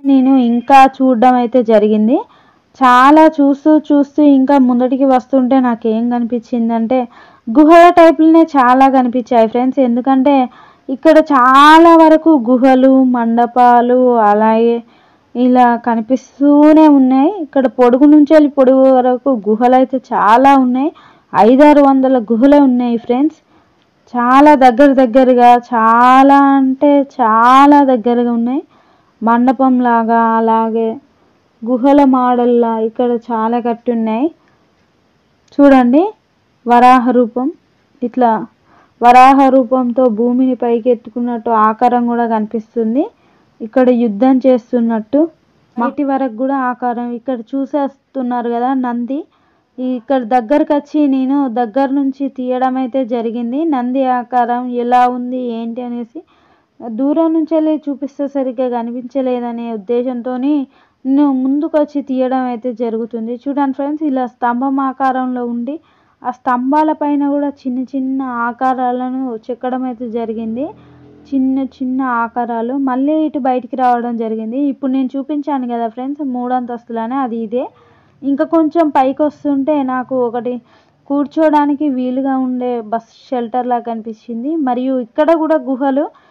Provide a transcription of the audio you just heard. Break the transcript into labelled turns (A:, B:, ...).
A: నేను ఇంకా చూడడం అయితే జరిగింది చాలా చూస్తూ చూస్తూ ఇంకా ముందటికి వస్తుంటే నాకు ఏం కనిపించిందంటే గుహల టైపులనే చాలా కనిపించాయి ఫ్రెండ్స్ ఎందుకంటే ఇక్కడ చాలా వరకు గుహలు మండపాలు అలాగే ఇలా కనిపిస్తూనే ఉన్నాయి ఇక్కడ పొడుగు నుంచి వెళ్ళి పొడుగు వరకు గుహలు అయితే చాలా ఉన్నాయి ఐదారు వందల గుహలే ఉన్నాయి ఫ్రెండ్స్ చాలా దగ్గర దగ్గరగా చాలా అంటే చాలా దగ్గరగా ఉన్నాయి మండపం లాగా అలాగే గుహల మోడల్లా ఇక్కడ చాలా కట్టి ఉన్నాయి చూడండి వరాహ రూపం ఇట్లా వరాహ రూపంతో భూమిని పైకి ఎత్తుకున్నట్టు ఆకారం కూడా కనిపిస్తుంది ఇక్కడ యుద్ధం చేస్తున్నట్టు మట్టి వరకు కూడా ఆకారం ఇక్కడ చూసేస్తున్నారు కదా నంది ఈ ఇక్కడ దగ్గరకు వచ్చి నేను దగ్గర నుంచి తీయడం అయితే జరిగింది నంది ఆకారం ఎలా ఉంది ఏంటి అనేసి దూరం నుంచి వెళ్ళి చూపిస్తే సరిగ్గా కనిపించలేదనే ఉద్దేశంతో నేను ముందుకు వచ్చి తీయడం అయితే జరుగుతుంది చూడండి ఫ్రెండ్స్ ఇలా స్తంభం ఆకారంలో ఉండి ఆ స్తంభాల పైన కూడా చిన్న చిన్న ఆకారాలను చెక్కడం అయితే జరిగింది చిన్న చిన్న ఆకారాలు మళ్ళీ ఇటు బయటికి రావడం జరిగింది ఇప్పుడు నేను చూపించాను కదా ఫ్రెండ్స్ మూడంతస్తులనే అది ఇదే ఇంకా కొంచెం పైకి వస్తుంటే నాకు ఒకటి కూర్చోడానికి వీలుగా ఉండే బస్ షెల్టర్ లాగా కనిపించింది మరియు ఇక్కడ కూడా గుహలు